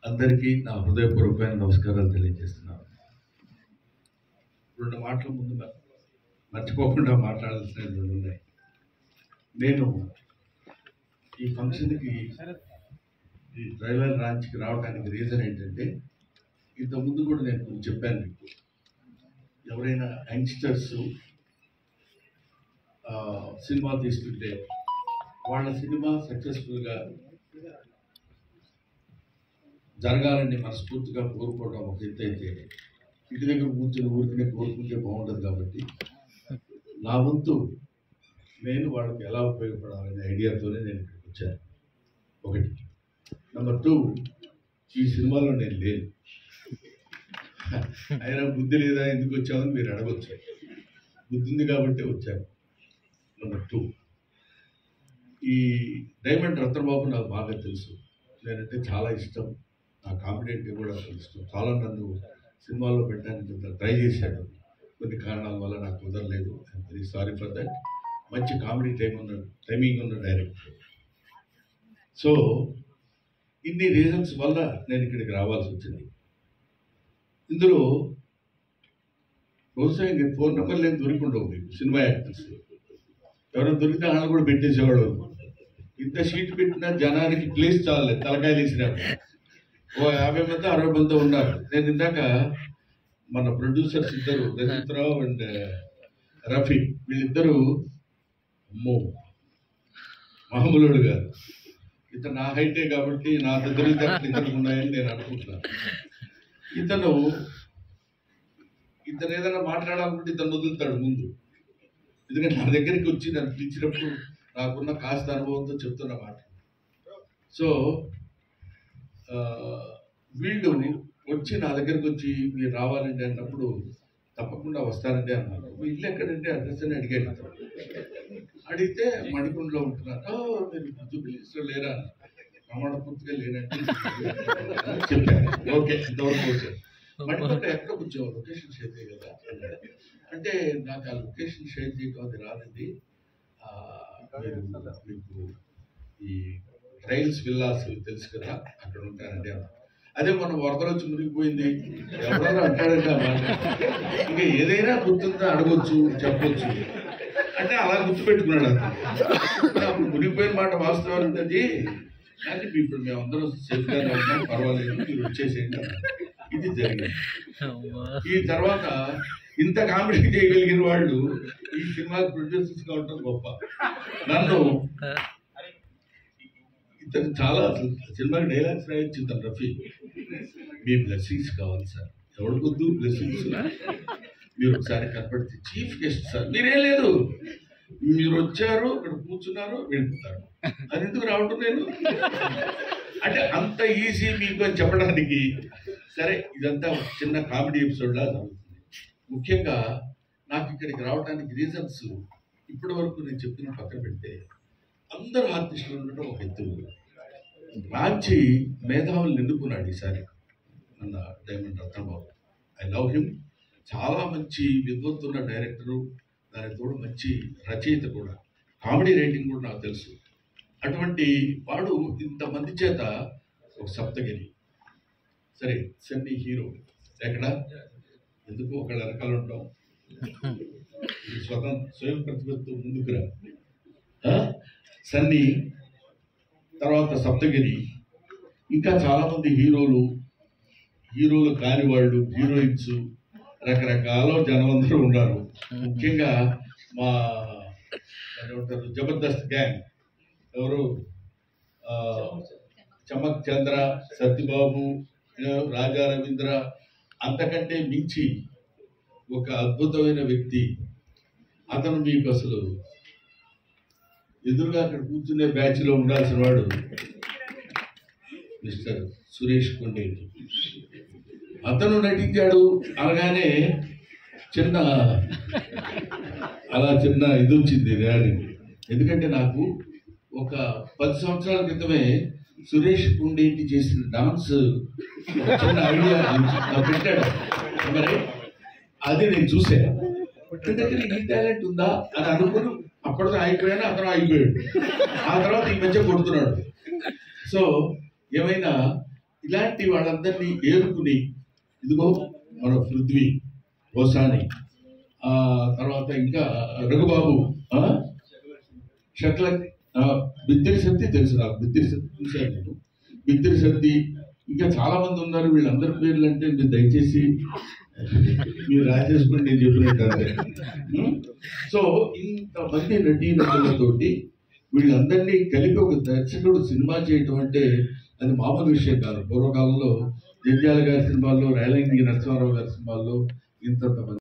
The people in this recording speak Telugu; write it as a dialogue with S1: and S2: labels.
S1: అందరికీ నా హృదయపూర్వకమైన నమస్కారాలు తెలియజేస్తున్నాను రెండు మాటల ముందు మ- మర్చిపోకుండా మాట్లాడాల్సిన రెండు ఉన్నాయి నేను ఈ ఫంక్షన్కి ఈ ట్రైలర్ లాంచ్కి రావడానికి రీజన్ ఏంటంటే ఇంతకుముందు కూడా నేను కొంచెం చెప్పాను మీకు ఎవరైనా యంగ్స్టర్స్ సినిమా తీస్తుంటే వాళ్ళ సినిమా సక్సెస్ఫుల్గా జరగాలని మనస్ఫూర్తిగా కోరుకోవడం ఒక ఎత్తు అయితే ఇంటి దగ్గర కూర్చొని ఊరికనే కోరుకుంటే బాగుంటుంది కాబట్టి నా వంతు నేను వాళ్ళకి ఎలా ఉపయోగపడాలనే ఐడియాతోనే నేను ఇక్కడికి వచ్చాను ఒకటి నెంబర్ టూ ఈ సినిమాలో నేను లేను అయినా బుద్ధి లేదా ఎందుకు వచ్చామని మీరు అడగొచ్చు బుద్ధి ఉంది కాబట్టి వచ్చాను నెంబర్ టూ ఈ డైమండ్ రత్నబాబు నాకు బాగా తెలుసు నేనంటే చాలా ఇష్టం నా కాంపిటెంట్ కూడా ఇష్టం చాలా నన్ను సినిమాలో పెట్టడానికి ట్రై చేశాడు కొన్ని కారణాల వల్ల నాకు కుదరలేదు I'm very sorry for that మంచి కామెడీ టైం ఉన్న టైమింగ్ ఉన్న డైరెక్టర్ సో ఇన్ని రీజన్స్ వల్ల నేను ఇక్కడికి రావాల్సి వచ్చింది ఇందులో బహుశా ఇంక ఫోన్ నెంబర్లు ఏం దొరికి ఉండవు మీకు సినిమా యాక్టర్స్ ఎవరైనా దొరికితే వాళ్ళు కూడా పెట్టేసేవాడు ఇంత షీట్ పెట్టినా జనానికి ప్లేస్ చాలే తలకాయలు వేసినారు ఓ యాభై మంది అరవై మంది ఉన్నారు నేను ఇందాక మన ప్రొడ్యూసర్స్ ఇద్దరు రజిత్రావు అండ్ రఫీ వీళ్ళిద్దరూ అమ్మో మామూలుడు గారు ఇతను నా హైటే కాబట్టి నా దగ్గర ఇతనికి ఉన్నాయని నేను అనుకుంటున్నాను ఇతను ఇతను ఏదైనా మాట్లాడాలనుకుంటే ఇతను వదులుతాడు ముందు ఎందుకంటే నా దగ్గరికి వచ్చి నన్ను పిలిచినప్పుడు నాకున్న కాస్త అనుభవంతో చెప్తున్న మాట సో ఆ, వీళ్ళు వచ్చి నా దగ్గరికి వచ్చి మీరు రావాలండి అన్నప్పుడు తప్పకుండా వస్తానండి అన్నారు మీ ఇల్లు ఎక్కడంటే అడ్రస్ అని అడిగాడు అతను. అడిగితే మణికొండలో ఉంటున్నారు "ఓ, మీరు జూబిలీస్లో లేరా ప్రమాణ పూర్తిగా లేనంటే చెప్పాను ఓకే ఇంతవరకు ఓకే మణికొండ ఎక్కడ కూర్చోవు లొకేషన్ షేర్ చేయ కదా అన్నాడు. అంటే నాకు ఆ లొకేషన్ షేర్ చేయడం అది రాదండి ఆ, మీరు మీకు ఈ ట్రైల్స్ విల్లాస్ తెలుసు కదా అక్కడ ఉంటారండి అన్నారు. అదే మన వరదలు వచ్చి మునిగిపోయింది ఎవరైనా అంటాడంటే ఆ మాట ఇంకా ఏదైనా గుర్తుందా అడగొచ్చు చెప్పొచ్చు అంటే అలా గుర్తుపెట్టుకున్నాడు అతను అప్పుడు మునిగిపోయిన మాట వాస్తవం ఉంటుంది కానీ ఇప్పుడు మేమందరం సేఫ్గానే ఉన్నాం పర్వాలేదు మీరు వచ్చేసేయండి అన్నారు. ఇది జరిగింది ఈ తర్వాత ఇంత కామెడీ చేయగలిగిన వాళ్ళు ఈ సినిమా ప్రొడ్యూసర్స్ గా ఉండటం గొప్ప నన్ను ఇతను చాలా అసలు సినిమాకి డైలాగ్స్ రాయొచ్చు ఇతను రఫీ మీ బ్లెస్సింగ్స్ కావాలి సార్ ఎవరికి వద్దు బ్లెస్సింగ్స్ మీరు ఒకసారి కనపడితే చీఫ్ గెస్ట్ సార్ మీరేం లేదు మీరు వచ్చారు ఇక్కడ కూర్చున్నారు వెళ్ళిపోతారు అది ఎందుకు రావటం నేను అంటే అంత ఈజీ మీకు అని చెప్పడానికి సరే ఇదంతా ఒక చిన్న కామెడీ ఎపిసోడ్ లా జరుగుతుంది ముఖ్యంగా నాకు ఇక్కడికి రావడానికి రీజన్స్ ఇప్పటి వరకు నేను చెప్పిన పక్కన పెడితే అందరు ఆర్టిస్టులు ఉండటం ఒక ఎత్తు రాంచి మేధావులు నిండుకున్నాడు ఈసారి మన diamond Ratnababu I love him చాలా మంచి విద్వత్తున్న డైరెక్టరు దాని తోడు మంచి రచయిత కూడా కామెడీ రైటింగ్ కూడా నాకు తెలుసు అటువంటి వాడు ఇంతమంది చేత ఒక సప్తగిరి సరే సన్నీ హీరో ఎక్కడ ఎందుకు ఒకళ్ళ వెనకాల ఉంటాం ఈ స్వతంత్ర స్వయం ప్రతిభతో ముందుకు రా ఆ? సన్నీ తర్వాత సప్తగిరి ఇంకా చాలా మంది హీరోలు హీరోలు కాని వాళ్ళు హీరోయిన్స్ రకరకాల జనమందరూ ఉన్నారు ముఖ్యంగా మా దాన్ని ఏమంటారు జబర్దస్త్ గ్యాంగ్ ఎవరు ఆ, చమక్ చంద్ర సత్యబాబు ఆ, రాజా రవీంద్ర అంతకంటే మించి ఒక అద్భుతమైన వ్యక్తి అతను మీకు అసలు ఎదురుగా అక్కడ కూర్చునే బ్యాచ్ లో ఉండాల్సిన వాడు మిస్టర్ సురేష్ కొండేటి అతను నటించాడు అనగానే చిన్న అలా చిన్న ఇది వచ్చింది రియాలిటీ ఎందుకంటే నాకు ఒక పది సంవత్సరాల క్రితమే సురేష్ కుండేటి చేసిన డాన్స్ ఒక చిన్న ఐడియా నాకు పెట్టాడు మరి అది నేను చూసాను ఇతని దగ్గర ఈ టాలెంట్ ఉందా అని అనుకుని అప్పటితో అయిపోయాను అతను అయిపోయాడు ఆ తర్వాత ఈ మధ్య కొడుతున్నాడు సో ఏమైనా ఇలాంటి వాళ్ళందరినీ ఏరుకుని ఇదిగో మన పృథ్వీ ఓసాని ఆ తర్వాత ఇంకా రఘుబాబు ఆ? శక్ల ఆ, బిత్తిరి సత్తి తెలుసు నాకు బిత్తిరి సత్తి చూశాను నేను బిత్తిరి సత్తి ఇంకా చాలా మంది ఉన్నారు వీళ్ళందరి పేర్లు అంటే మీరు దయచేసి మీరు రాసేసుకుని నేను చెప్పినట్టు అంతే ఉం? సో ఇంతమంది నటీ నటులతోటి వీళ్ళందరినీ కలిపి ఒక దర్శకుడు సినిమా చేయటం అంటే అది మామూలు విషయం కాదు పూర్వకాలంలో జంజాల గారి సినిమాల్లో రేలంగి నరసింహారావు గారి సినిమాల్లో ఇంతంత మంది